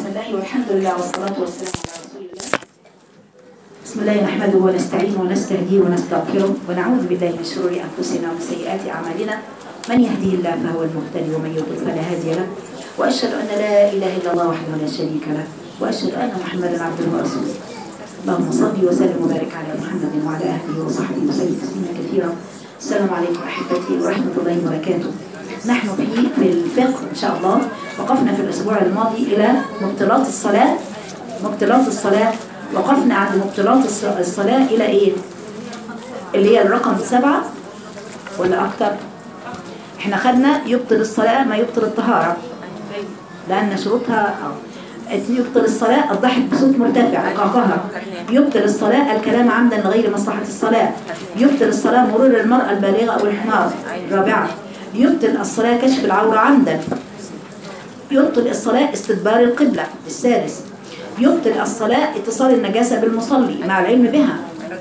الله والحمد لله والصلاة والسلام على رسول الله بسم الله نحمده ونستعينه ونستهديه ونستغفره ونعوذ بالله من شرور أنفسنا ومن سيئات أعمالنا من يهديه الله فهو المهتدي ومن يضلل فلا هادي له وأشهد أن لا إله إلا الله وحده لا شريك له وأشهد أن محمدا عبده ورسوله اللهم صل وسلم وبارك على محمد وعلى أهله وصحبه وسلم تسليما كثيرا السلام عليكم أحبتي ورحمة الله وبركاته نحن في في الفقه إن شاء الله وقفنا في الأسبوع الماضي إلى مبطلات الصلاة مبطلات الصلاة وقفنا عند مبطلات الص- الصلاة إلى إيه؟ اللي هي الرقم سبعة ولا أكتر؟ إحنا خدنا يبطل الصلاة ما يبطل الطهارة لأن شروطها آه. يبطل الصلاة الضحك بصوت مرتفع قهقهة يبطل الصلاة الكلام عمدا لغير مصلحة الصلاة يبطل الصلاة مرور المرأة البالغة أو الحمار رابعة يبطل الصلاة كشف العورة عمدا يبطل الصلاة استدبار القبلة السادس يبطل الصلاة اتصال النجاسة بالمصلي مع العلم بها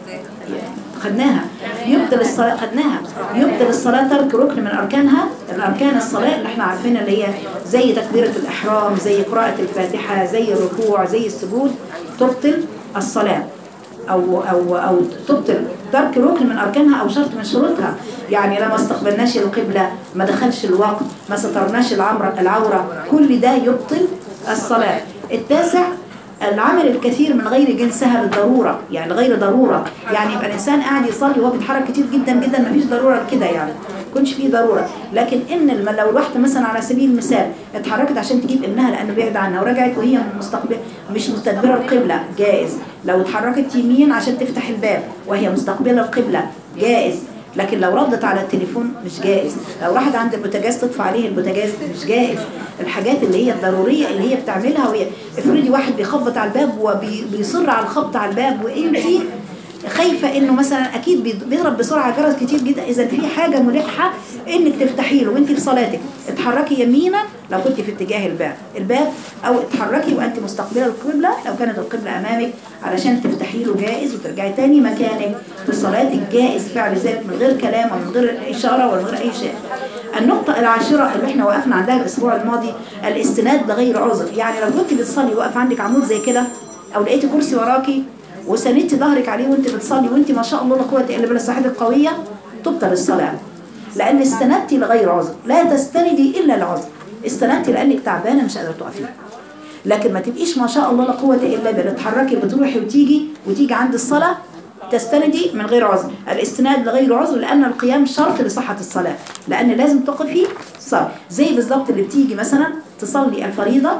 خدناها يبطل الصلاة خدناها يبطل الصلاة ترك ركن من أركانها الأركان الصلاة اللي احنا عارفينها اللي هي زي تكبيرة الإحرام زي قراءة الفاتحة زي الركوع زي السجود تبطل الصلاة أو أو أو تبطل ترك ركن من أركانها أو شرط من شروطها يعني لما استقبلناش القبلة ما دخلش الوقت ما سترناش العمرة العورة كل ده يبطل الصلاة التاسع العمل الكثير من غير جنسها بالضرورة يعني غير ضرورة يعني يبقى الإنسان قاعد يصلي وهو بيتحرك كتير جدا جدا ما فيش ضرورة كده يعني كنش فيه ضرورة لكن إن الم- لو الواحدة مثلا على سبيل المثال اتحركت عشان تجيب ابنها لأنه بعيد عنها ورجعت وهي مستقبل مش مستدبرة القبلة جائز لو اتحركت يمين عشان تفتح الباب وهي مستقبلة القبلة جائز لكن لو ردت على التليفون مش جائز لو راحت عند البوتاجاز تطفى عليه البوتاجاز مش جائز الحاجات اللي هي الضرورية اللي هي بتعملها وهي افرضي واحد بيخبط على الباب وبيصر على الخبط على الباب وانتي خايفة انه مثلا اكيد بيض- بيضرب بسرعة جرس كتير جدا اذا في حاجة ملحة انك تفتحي له وانت في صلاتك اتحركي يمينا لو كنت في اتجاه الباب الباب او اتحركي وانت مستقبلة القبلة لو كانت القبلة امامك علشان تفتحي له جائز وترجعي تاني مكانك في صلاتك جائز فعل ذلك من غير كلام ومن غير اشارة ومن غير اي شيء النقطة العاشرة اللي احنا وقفنا عندها الاسبوع الماضي الاستناد لغير عذر يعني لو كنت بتصلي واقف عندك عمود زي كده او لقيتي كرسي وراكي وسندتي ظهرك عليه وانت بتصلي وانت ما شاء الله لا قوه الا بالله صحتك قويه تبطل الصلاه لان استندتي لغير عذر لا تستندي الا لعذر استندتي لانك تعبانه مش قادره تقفي لكن ما تبقيش ما شاء الله لا قوه الا بالله تتحركي بتروحي وتيجي وتيجي عند الصلاه تستندي من غير عذر الاستناد لغير عذر لان القيام شرط لصحه الصلاه لان لازم تقفي صلاه زي بالظبط اللي بتيجي مثلا تصلي الفريضه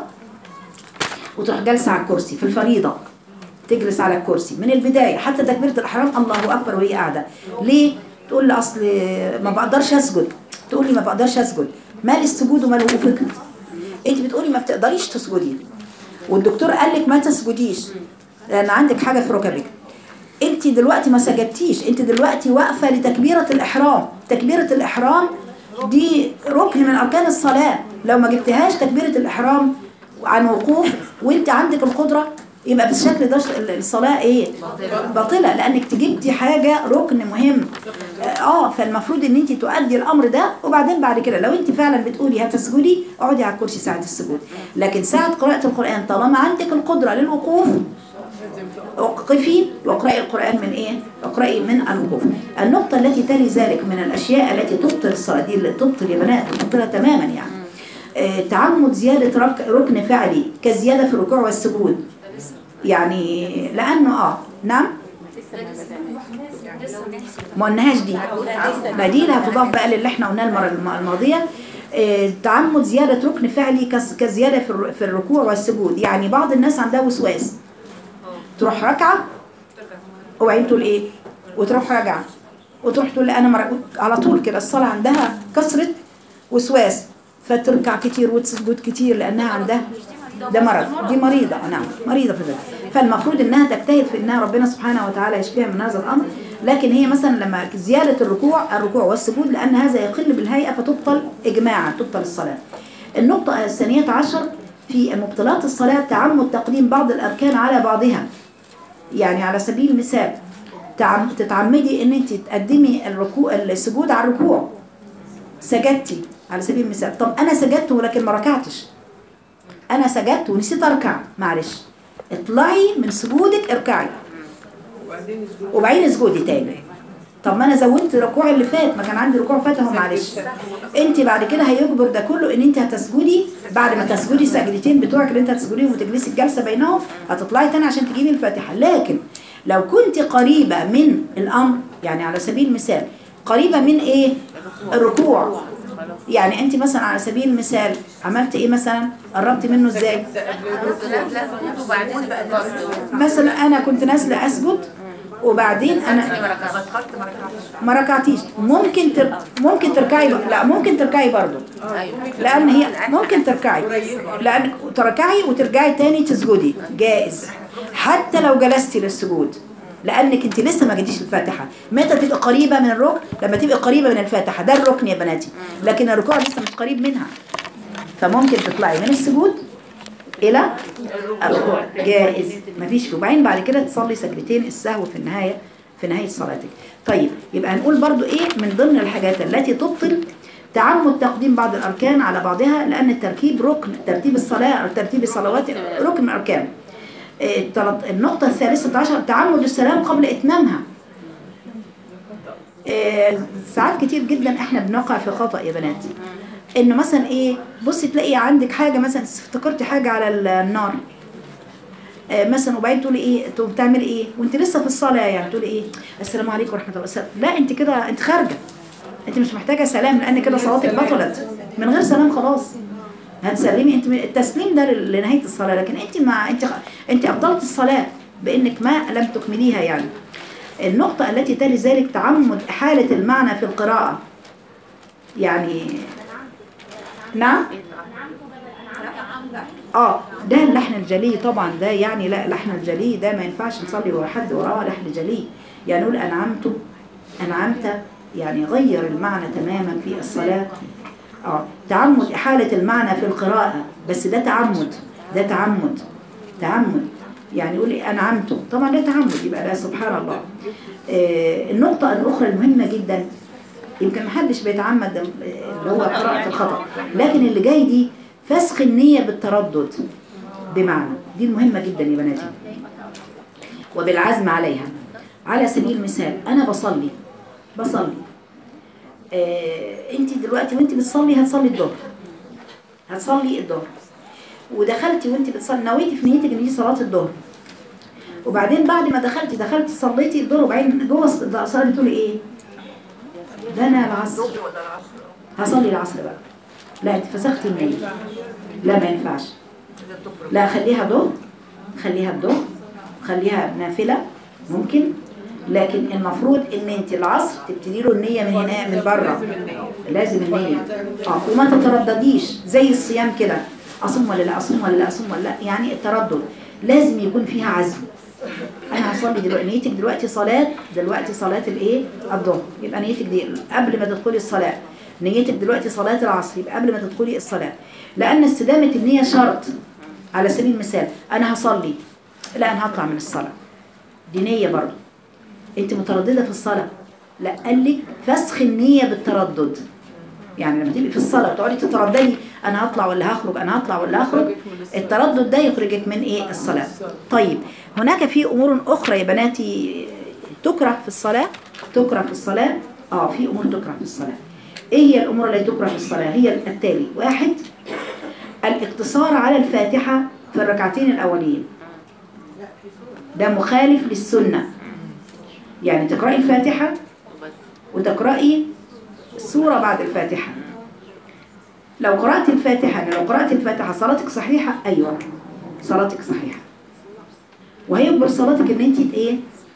وتروح جالسه على الكرسي في الفريضه تجلس على الكرسي من البداية حتى تكبيرة الإحرام الله أكبر وهي قاعدة ليه؟ تقول لي أصل ما بقدرش أسجد تقول لي ما بقدرش أسجد مال السجود ومال وقوفك أنت بتقولي ما بتقدريش تسجدي والدكتور قال لك ما تسجديش لأن عندك حاجة في ركبك أنت دلوقتي ما سجدتيش أنت دلوقتي واقفة لتكبيرة الإحرام تكبيرة الإحرام دي ركن من أركان الصلاة لو ما جبتهاش تكبيرة الإحرام عن وقوف وانت عندك القدرة يبقى بالشكل ده الصلاة ايه باطلة لانك جبتي حاجة ركن مهم اه فالمفروض ان انت تؤدي الامر ده وبعدين بعد كده لو انت فعلا بتقولي هتسجدي اقعدي على الكرسي ساعة السجود لكن ساعة قراءة القرآن طالما عندك القدرة للوقوف وقفي واقرأي القرآن من ايه؟ اقرأي من الوقوف النقطة التي تلي ذلك من الاشياء التي تبطل الصلاة دي اللي تبطل يا بنات تبطلها تماما يعني آه، تعمد زيادة رك- ركن فعلي كالزيادة في الركوع والسجود يعني لأنه اه نعم ما قلناهاش دي ما دي اللي هتضاف بقى للي احنا قلناه المرة الم- الماضية آه، تعمد زيادة ركن فعلي كس- كزيادة في الر- في الركوع والسجود يعني بعض الناس عندها وسواس تروح ركعة وبعدين تقول ايه وتروح راجعة وتروح تقول لي انا مر... على طول كده الصلاة عندها كسرة وسواس فتركع كتير وتسجد كتير لانها عندها ده مرض دي مريضة نعم مريضة في ذلك فالمفروض انها تجتهد في انها ربنا سبحانه وتعالى يشفيها من هذا الامر لكن هي مثلا لما زيادة الركوع الركوع والسجود لان هذا يقل بالهيئة فتبطل اجماعا تبطل الصلاة النقطة الثانية عشر في مبطلات الصلاة تعمد تقديم بعض الاركان على بعضها يعني على سبيل المثال تعم- تتعمدي ان انت تقدمي الركوع السجود على الركوع سجدتي على سبيل المثال طب انا سجدت ولكن ما ركعتش انا سجدت ونسيت اركع معلش اطلعي من سجودك اركعي وبعدين اسجدي تاني طب ما انا زودت الركوع اللي فات ما كان عندي ركوع فات اهو معلش انت بعد كده هيجبر ده كله ان انت هتسجدي بعد ما تسجدي سجدتين بتوعك اللي انت هتسجديهم وتجلسي الجلسه بينهم هتطلعي تاني عشان تجيبي الفاتحه لكن لو كنت قريبه من الامر يعني على سبيل المثال قريبه من ايه الركوع يعني انت مثلا على سبيل المثال عملت ايه مثلا قربت منه ازاي مثلا انا كنت نازله اسجد وبعدين انا ما ركعتيش ممكن تر... ممكن تركعي لا ممكن تركعي برضو لان هي ممكن تركعي لان تركعي وترجعي تاني تسجدي جائز حتى لو جلستي للسجود لانك انت لسه ما جيتيش الفاتحه متى تبقى قريبه من الركن لما تبقى قريبه من الفاتحه ده الركن يا بناتي لكن الركوع لسه مش قريب منها فممكن تطلعي من السجود الى الركوع جائز مفيش وبعدين بعد كده تصلي سجدتين السهو في النهايه في نهايه صلاتك طيب يبقى هنقول برضو ايه من ضمن الحاجات التي تبطل تعمد تقديم بعض الاركان على بعضها لان التركيب ركن ترتيب الصلاه او ترتيب الصلوات ركن من الاركان إيه، التلت- النقطة الثالثة عشر تعمد السلام قبل إتمامها إيه، ساعات كتير جدا احنا بنقع في خطأ يا بنات ان مثلا ايه بصي تلاقي عندك حاجة مثلا افتكرتي حاجة على ال- النار إيه، مثلا وبعدين تقولي ايه تقوم بتعملي ايه وانت لسه في الصلاة يعني تقولي ايه السلام عليكم ورحمة الله وبركاته لا انت كده انت خارجة انت مش محتاجة سلام لان كده صلاتك بطلت من غير سلام خلاص هتسلمي انت التسليم ده لنهايه الصلاه لكن انت ما انت انت ابطلت الصلاه بانك ما لم تكمليها يعني النقطه التي تلي ذلك تعمد احاله المعنى في القراءه يعني نعم اه ده اللحن الجلي طبعا ده يعني لا لحن الجلي ده ما ينفعش نصلي ورا حد وراه لحن جلي يعني نقول انعمت انعمت يعني غير المعنى تماما في الصلاه اه تعمد إحالة المعنى في القراءة بس ده تعمد ده تعمد تعمد يعني يقول لي أنعمت طبعا ده تعمد يبقى ده سبحان الله آه النقطة الأخرى المهمة جدا يمكن محدش بيتعمد آه، اللي هو قراءة الخطأ لكن اللي جاي دي فسخ النية بالتردد بمعنى دي المهمة جدا يا بناتي وبالعزم عليها على سبيل المثال أنا بصلي بصلي آه، انت دلوقتي وانت بتصلي هتصلي الظهر هتصلي الظهر ودخلتي وانت بتصلي نويتي في نيتك ان دي صلاه الظهر وبعدين بعد ما دخلتي دخلتي صليتي الظهر وبعدين جوه الصلاه تقولي ايه ده انا العصر هصلي العصر بقى لا انت فسختي النية لا ما ينفعش لا خليها ظهر خليها الظهر خليها نافله ممكن لكن المفروض ان انت العصر تبتدي له النيه من هنا من بره لازم النيه اه وما تتردديش زي الصيام كده اصوم ولا لا اصوم ولا لا اصوم ولا لا يعني التردد لازم يكون فيها عزم انا هصلي دلوقتي نيتك دلوقتي صلاه دلوقتي صلاه الايه الظهر يبقى نيتك دي قبل ما تدخلي الصلاه نيتك دلوقتي صلاه العصر يبقى قبل ما تدخلي الصلاه لان استدامه النيه شرط على سبيل المثال انا هصلي لا انا هطلع من الصلاه دي نيه برضه انت متردده في الصلاه لا قال لك فسخ النيه بالتردد يعني لما تبقي في الصلاه وتقعدي تترددي انا هطلع ولا هخرج انا هطلع ولا هخرج التردد ده يخرجك من ايه الصلاه طيب هناك في امور اخرى يا بناتي تكره في الصلاه تكره في الصلاه اه في امور تكره في الصلاه ايه هي الامور التي تكره في الصلاه هي التالي واحد الاقتصار على الفاتحه في الركعتين الاولين ده مخالف للسنه يعني تقرأي الفاتحة وتقرأي سورة بعد الفاتحة لو قرأت الفاتحة يعني لو قرأت الفاتحة صلاتك صحيحة أيوة صلاتك صحيحة وهيكبر صلاتك ان انت ايه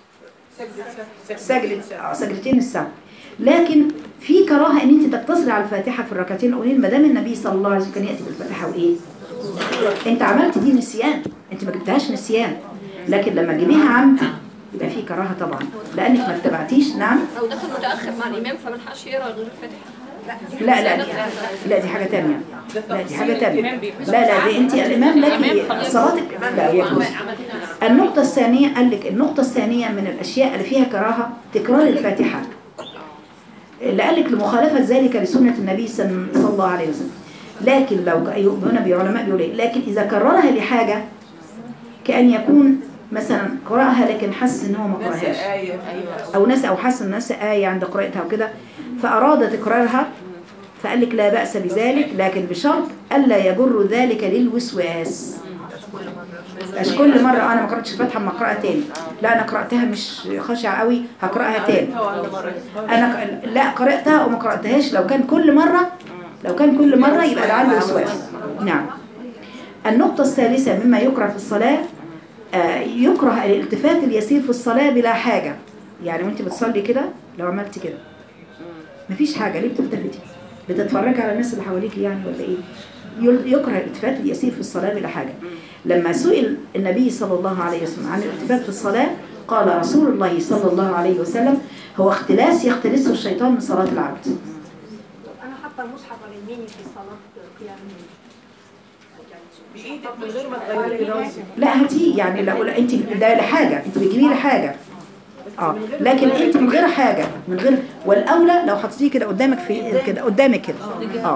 سجلت اه سجلتين السهو لكن في كراهه ان انت تقتصري على الفاتحه في الركعتين الاولين ما دام النبي صلى الله عليه وسلم كان ياتي بالفاتحه وايه انت عملت دي نسيان انت ما جبتهاش نسيان لكن لما تجيبيها عمد يبقى في كراهه طبعا لانك ما اتبعتيش نعم لو دخل متأخر مع الإمام فما لحقش يقرا غير الفاتحة لا لا دي لا دي حاجة تانية لا دي حاجة تانية لا لا دي انت الإمام لك صلاتك لا يجوز النقطة الثانية قال لك النقطة الثانية من الأشياء اللي فيها كراهة تكرار الفاتحة اللي قال لك لمخالفة ذلك لسنة النبي صلى الله عليه وسلم لكن لو هنا بعلماء بيقولوا إيه؟ لكن إذا كررها لحاجة كأن يكون مثلا قرأها لكن حس إن هو ما قرأهاش آية أو ناس أو حس إن ناس آية عند قراءتها وكده فأراد تكرارها فقال لك لا بأس بذلك لكن بشرط ألا يجر ذلك للوسواس مش كل مرة أنا ما قرأتش الفاتحة ما أقرأها تاني لا أنا قرأتها مش خاشعة قوي هقرأها تاني أنا ق- لا قرأتها وما قرأتهاش لو كان كل مرة لو كان كل مرة يبقى ده عنده وسواس نعم النقطة الثالثة مما يكره في الصلاة آه، يكره الالتفات اليسير في الصلاة بلا حاجة يعني وانت بتصلي كده لو عملت كده مفيش حاجة ليه بتلتفتي بتتفرجي على الناس اللي حواليك يعني ولا ايه يل- يكره الالتفات اليسير في الصلاة بلا حاجة لما سئل النبي صلى الله عليه وسلم عن الالتفات في الصلاة قال رسول الله صلى الله عليه وسلم هو اختلاس يختلسه الشيطان من صلاة العبد انا حاطه المصحف على يميني في صلاه قيام الليل بإيدك من غير ما تغيري راسك لا هاتيه يعني لو لا انت ده لحاجة انت بتجيبيه لحاجة اه لكن انت من غير حاجة من غير والاولى لو حطيتيه كده قدامك في كده قدامك كده اه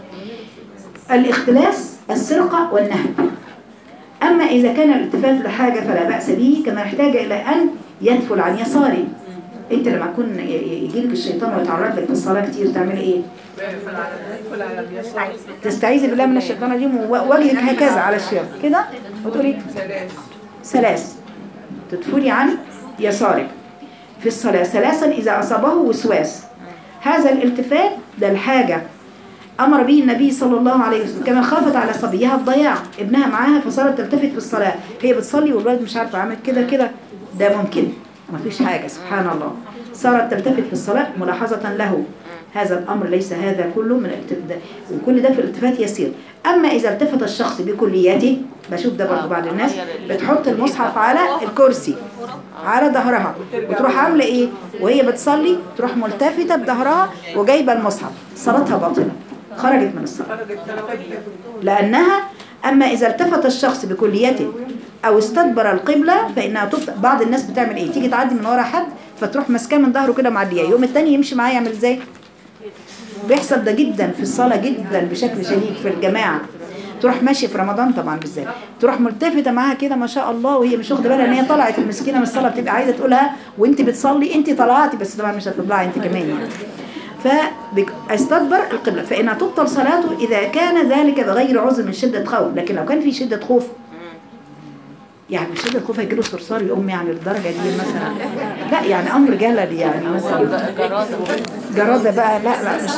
الاختلاس السرقة والنهب اما اذا كان الالتفات لحاجة فلا بأس به كما يحتاج الى ان ينفل عن يساره انت لما يكون يجيلك الشيطان ويتعرض لك في الصلاة كتير تعمل ايه ادخل على اليسار تستعيذي بالله من الشيطان الرجيم ووجهك هكذا على الشيطان كده وتقولي ثلاث ثلاث تدفلي عن يسارك في الصلاة ثلاثا إذا أصابه وسواس هذا الالتفات ده الحاجة أمر به النبي صلى الله عليه وسلم كما خافت على صبيها الضياع ابنها معاها فصارت تلتفت في الصلاة هي بتصلي والولد مش عارفة عملت كده كده ده ممكن ما فيش حاجة سبحان الله صارت تلتفت في الصلاة ملاحظة له هذا الأمر ليس هذا كله من الالتفات وكل ده في الالتفات يسير أما إذا التفت الشخص بكليته بشوف ده برضه بعض الناس بتحط المصحف على الكرسي على ظهرها وتروح عاملة إيه وهي بتصلي تروح ملتفتة بظهرها وجايبة المصحف صلاتها باطلة خرجت من الصلاة خرجت ثلاثة لأنها أما إذا التفت الشخص بكليته أو استدبر القبلة فإنها تبطأ بعض الناس بتعمل إيه تيجي تعدي من ورا حد فتروح ماسكاه من ظهره كده معديه يوم التاني يمشي معاه يعمل إزاي بيحصل ده جدا في الصلاة جدا بشكل شديد في الجماعة تروح ماشي في رمضان طبعا بالذات تروح ملتفتة معاها كده ما شاء الله وهي مش واخده بالها ان هي طلعت المسكينة من الصلاة بتبقى عايزة تقولها وانت بتصلي انت طلعتي بس طبعا مش هتطلعي انت كمان يعني فاستدبر القبلة فإنها تبطل صلاته إذا كان ذلك بغير عذر من شدة خوف لكن لو كان في شدة خوف يعني من شدة خوف هيجيله صرصار يقوم يعني للدرجة دي مثلا لا يعني أمر جلل يعني مثلا جرادة بقى لا لا مش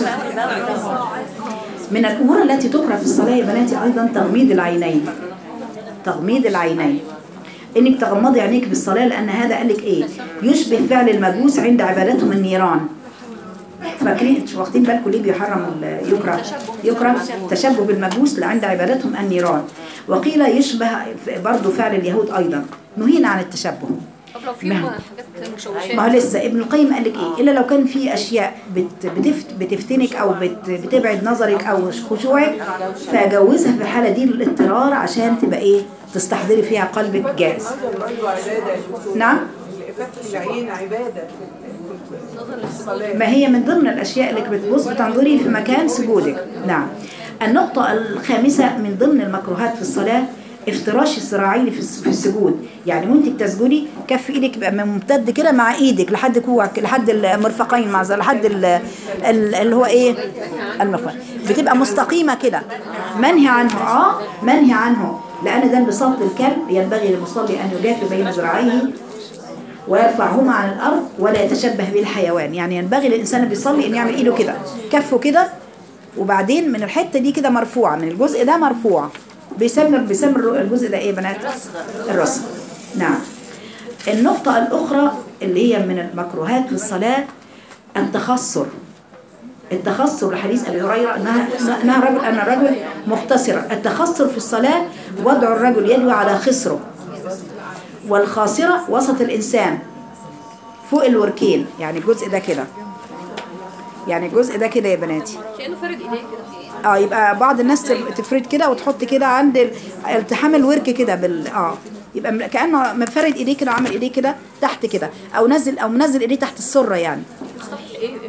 من الأمور التي تكره في الصلاة يا بناتي أيضا تغميض العينين تغميض العينين انك تغمضي عينيك بالصلاة لأن هذا قال لك ايه يشبه فعل المجوس عند عبادتهم النيران فاكرين مش واخدين بالكم ليه بيحرم ال- يكره يكره تشبه بالمجوس اللي عند عبادتهم النيران وقيل يشبه برضه فعل اليهود أيضا نهينا عن التشبه طب لو في نعم. حاجات مشوشات ما هو لسه ابن القيم قال لك ايه الا لو كان في اشياء بت بتفت بتفتنك او بت بتبعد نظرك او خشوعك فجوزها في الحاله دي للاضطرار عشان تبقى ايه تستحضري فيها قلبك جاهز النظر برضه عبادة يا دكتور. نعم فتح العين عبادة في الصلاة ما هي من ضمن الاشياء اللي بتبص بتنظري في مكان سجودك نعم النقطه الخامسه من ضمن المكروهات في الصلاه افتراش الذراعين في الس- في السجود يعني وانت بتسجدي كف ايدك يبقى ممتد كده مع ايدك لحد كوعك لحد المرفقين مع لحد ال- ال- اللي هو ايه المرفق بتبقى مستقيمه كده منهي عنه اه منهي عنه لان ده انبساط الكلب ينبغي للمصلي ان يجاف بين ذراعيه ويرفعهما عن الأرض ولا يتشبه بالحيوان يعني ينبغي للإنسان اللي بيصلي أن يعمل إيده كده كفه كده وبعدين من الحتة دي كده مرفوعة من الجزء ده مرفوع بيسمى بيسمى الجزء ده إيه يا بنات؟ الرسم نعم النقطة الأخرى اللي هي من المكروهات في الصلاة التخصر التخصر لحديث أبي هريرة أنها أنها رجل أن الرجل مختصرة التخصر في الصلاة وضع الرجل يده على خصره والخاصرة وسط الإنسان فوق الوركين يعني الجزء ده كده يعني الجزء ده كده يا بناتي كأنه فرد ايديه كده اه يبقى بعض الناس تف- تفرد كده وتحط كده عند ال- التحام الورك كده بال اه يبقى م- كانه مفرد ايديه كده وعامل ايديه كده تحت كده او نزل او منزل ايديه تحت السره يعني صح ايه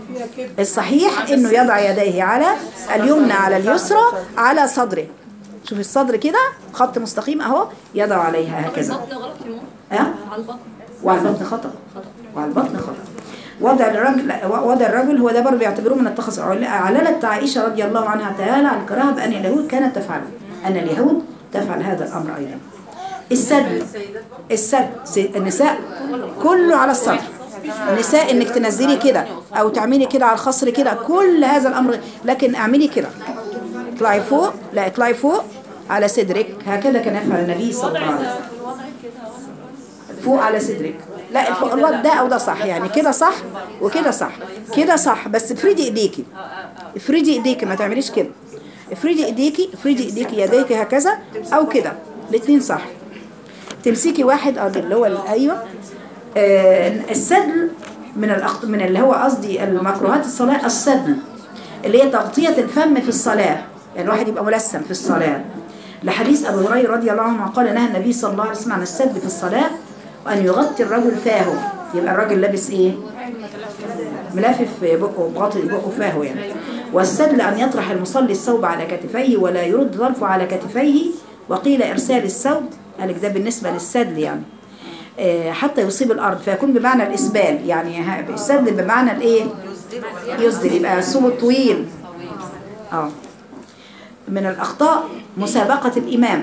الصحيح انه يضع يديه على اليمنى على اليسرى على صدره شوف الصدر كده خط مستقيم اهو يضع عليها هكذا البطن غلط يا ماما ها على البطن وعلى البطن خطأ وعلى البطن خطأ وضع الرجل وضع الرجل هو ده برضه بيعتبروه من التخصص عللت عائشة رضي الله عنها تعالى عن الكراهة بأن اليهود كانت تفعله أن اليهود تفعل هذا الأمر أيضا السد السد س- النساء كله على الصدر النساء انك تنزلي كده او تعملي كده على الخصر كده كل هذا الامر لكن اعملي كده اطلعي فوق لا اطلعي فوق على صدرك هكذا كان يفعل النبي صلى الله عليه وسلم فوق على صدرك لا الفوق الوضع ده او ده صح يعني كده صح وكده صح كده صح بس افردي ايديكي افردي ايديكي ما تعمليش كده افردي ايديكي افردي ايديكي يديك هكذا او كده الاثنين صح تمسكي واحد اه اللي هو ال- ايوه آه السدل من الأخط... من اللي هو قصدي المكروهات الصلاه السدل اللي هي تغطيه الفم في الصلاه يعني الواحد يبقى ملثم في الصلاه لحديث ابو هريره رضي الله عنه قال نهى النبي صلى الله عليه وسلم عن السد في الصلاه وان يغطي الرجل فاه يبقى الراجل لابس ايه ملافف بقه باطل بقه فاه يعني والسدل أن يطرح المصلي الثوب على كتفيه ولا يرد ظرفه على كتفيه وقيل إرسال الثوب قالك ده بالنسبة للسدل يعني آه، حتى يصيب الأرض فيكون بمعنى الإسبال يعني ها- السدل بمعنى الإيه يسدل يبقى الثوب طويل اه من الأخطاء مسابقة الإمام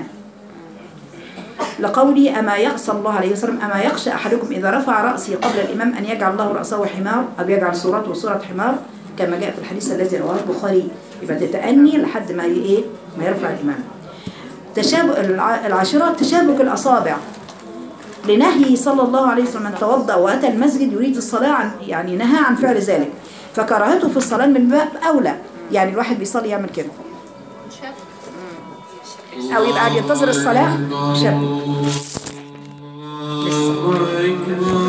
لقولي أما يخشى الله عليه وسلم أما يخشى أحدكم إذا رفع رأسه قبل الإمام أن يجعل الله رأسه حمار أو يجعل صورته صورة حمار كما جاء في الحديث الذي رواه البخاري يبقى تتأني لحد ما ي- إيه ما يرفع الإمام تشابك الع- العاشرة تشابك الأصابع لنهي صلى الله عليه وسلم من توضأ وأتى المسجد يريد الصلاة عن يعني نهى عن فعل ذلك فكراهته في الصلاة من باب أولى يعني الواحد بيصلي يعمل كده أو يبقى قاعد ينتظر الصلاة شاب لسه الله أكبر